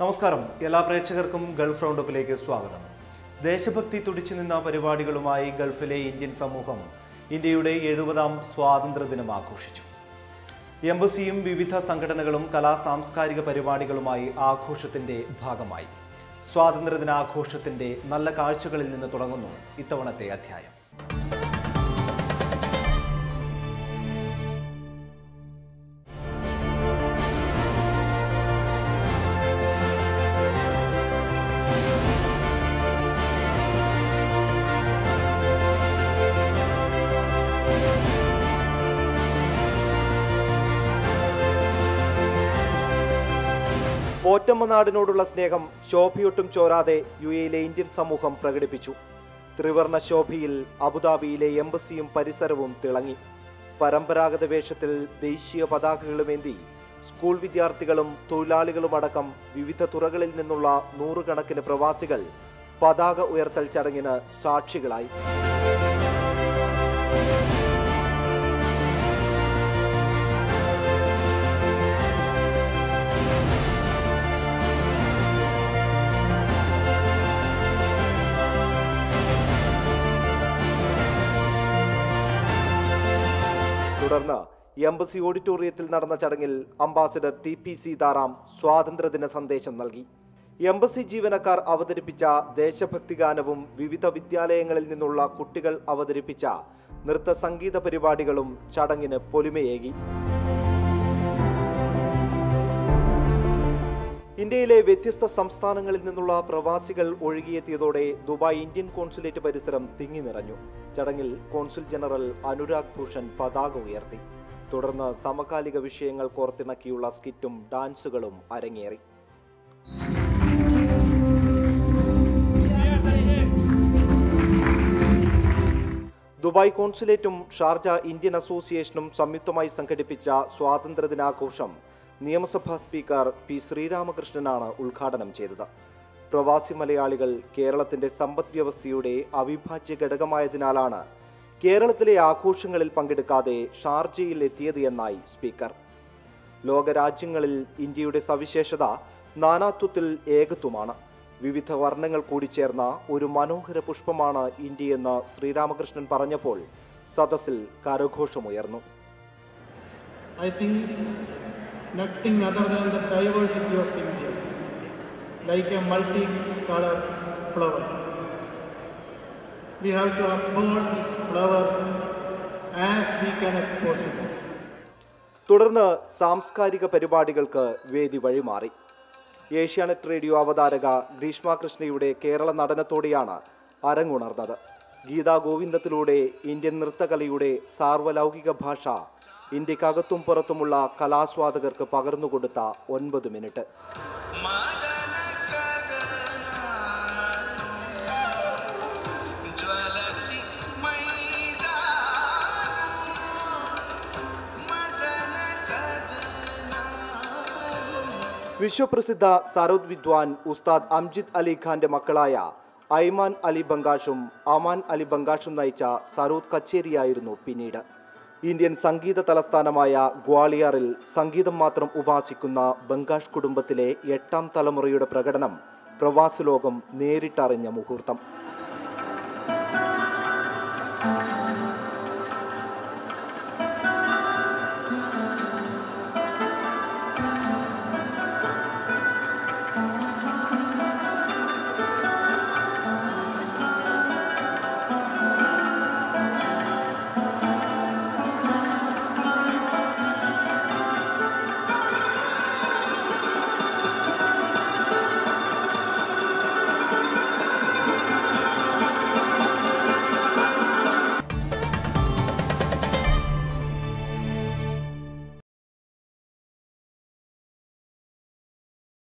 നമസ്കാരം എല്ലാ പ്രേക്ഷകർക്കും ഗൾഫ് റൗണ്ടപ്പിലേക്ക് സ്വാഗതം ദേശഭക്തി തുടിച്ചു നിന്ന പരിപാടികളുമായി ഗൾഫിലെ ഇന്ത്യൻ സമൂഹം ഇന്ത്യയുടെ എഴുപതാം സ്വാതന്ത്ര്യദിനം ആഘോഷിച്ചു എംബസിയും വിവിധ സംഘടനകളും കലാ സാംസ്കാരിക പരിപാടികളുമായി ആഘോഷത്തിന്റെ ഭാഗമായി സ്വാതന്ത്ര്യദിനാഘോഷത്തിന്റെ നല്ല കാഴ്ചകളിൽ നിന്ന് തുടങ്ങുന്നു ഇത്തവണത്തെ അധ്യായം പോറ്റമ്മ നാടിനോടുള്ള സ്നേഹം ശോഭയൊട്ടും ചോരാതെ യു എയിലെ ഇന്ത്യൻ സമൂഹം പ്രകടിപ്പിച്ചു ത്രിവർണ ശോഭയിൽ അബുദാബിയിലെ എംബസിയും പരിസരവും തിളങ്ങി പരമ്പരാഗത വേഷത്തിൽ ദേശീയ പതാകകളുമേന്തി സ്കൂൾ വിദ്യാർത്ഥികളും തൊഴിലാളികളുമടക്കം വിവിധ തുറകളിൽ നിന്നുള്ള നൂറുകണക്കിന് പ്രവാസികൾ പതാക ഉയർത്തൽ ചടങ്ങിന് സാക്ഷികളായി തുടർന്ന് എംബസി ഓഡിറ്റോറിയത്തിൽ നടന്ന ചടങ്ങിൽ അംബാസിഡർ ടി പി സീതാറാം സ്വാതന്ത്ര്യദിന സന്ദേശം നൽകി എംബസി ജീവനക്കാർ അവതരിപ്പിച്ച ദേശഭക്തി ഗാനവും വിവിധ വിദ്യാലയങ്ങളിൽ നിന്നുള്ള കുട്ടികൾ അവതരിപ്പിച്ച നൃത്ത സംഗീത പരിപാടികളും ചടങ്ങിന് പൊലിമയേകി ഇന്ത്യയിലെ വ്യത്യസ്ത സംസ്ഥാനങ്ങളിൽ നിന്നുള്ള പ്രവാസികൾ ഒഴുകിയെത്തിയതോടെ ദുബായ് ഇന്ത്യൻ കോൺസുലേറ്റ് പരിസരം തിങ്ങി നിറഞ്ഞു ചടങ്ങിൽ കോൺസുൽ ജനറൽ അനുരാഗ് ഭൂഷൺ പതാക ഉയർത്തി തുടർന്ന് സമകാലിക വിഷയങ്ങൾ കോർത്തിണക്കിയുള്ള സ്കിറ്റും ഡാൻസുകളും അരങ്ങേറി ദുബായ് കോൺസുലേറ്റും ഷാർജ ഇന്ത്യൻ അസോസിയേഷനും സംയുക്തമായി സംഘടിപ്പിച്ച സ്വാതന്ത്ര്യദിനാഘോഷം നിയമസഭാ സ്പീക്കർ പി ശ്രീരാമകൃഷ്ണനാണ് ഉദ്ഘാടനം ചെയ്തത് പ്രവാസി മലയാളികൾ കേരളത്തിന്റെ സമ്പദ് വ്യവസ്ഥയുടെ അവിഭാജ്യ ഘടകമായതിനാലാണ് കേരളത്തിലെ ആഘോഷങ്ങളിൽ പങ്കെടുക്കാതെ ഷാർജയിൽ എത്തിയത് എന്നായി സ്പീക്കർ ലോകരാജ്യങ്ങളിൽ ഇന്ത്യയുടെ സവിശേഷത നാനാത്വത്തിൽ ഏകത്വമാണ് വിവിധ വർണ്ണങ്ങൾ കൂടിച്ചേർന്ന ഒരു മനോഹര പുഷ്പമാണ് ഇന്ത്യയെന്ന് ശ്രീരാമകൃഷ്ണൻ പറഞ്ഞപ്പോൾ സദസ്സിൽ കരഘോഷമുയർന്നു I think nothing other than the diversity of India, like a multicolor flower. We have to uphold this flower as we can as possible. തുടർന്ന് സാംസ്കാരിക പരിപാടികൾക്ക് വേദി വഴിമാറി ഏഷ്യാനെറ്റ് റേഡിയോ അവതാരക ഗ്രീഷ്മ കൃഷ്ണയുടെ കേരള നടനത്തോടെയാണ് അരങ്ങുണർന്നത് ഗീതാ ഗോവിന്ദത്തിലൂടെ ഇന്ത്യൻ നൃത്തകലയുടെ സാർവലൗകിക ഭാഷ ഇന്ത്യക്കകത്തും പുറത്തുമുള്ള കലാസ്വാദകർക്ക് പകർന്നുകൊടുത്ത ഒൻപത് മിനിറ്റ് ജ്വലതി മൈദാനം മദന വിശ്വപ്രസിദ്ധ സരോദ് വിദ്വാൻ ഉസ്താദ് അംജിദ് അലി ഖാന്റെ മക്കളായ ഐമാൻ അലി ബംഗാഷും അമാൻ അലി ബംഗാഷും നയിച്ച സരോദ് കച്ചേരിയായിരുന്നു പിന്നീട് ഇന്ത്യൻ സംഗീത തലസ്ഥാനമായ ഗ്വാളിയാറിൽ സംഗീതം മാത്രം ഉപാസിക്കുന്ന ബംഗാഷ് കുടുംബത്തിലെ എട്ടാം തലമുറയുടെ പ്രകടനം പ്രവാസ ലോകം നേരിട്ടറിഞ്ഞ മുഹൂർത്തം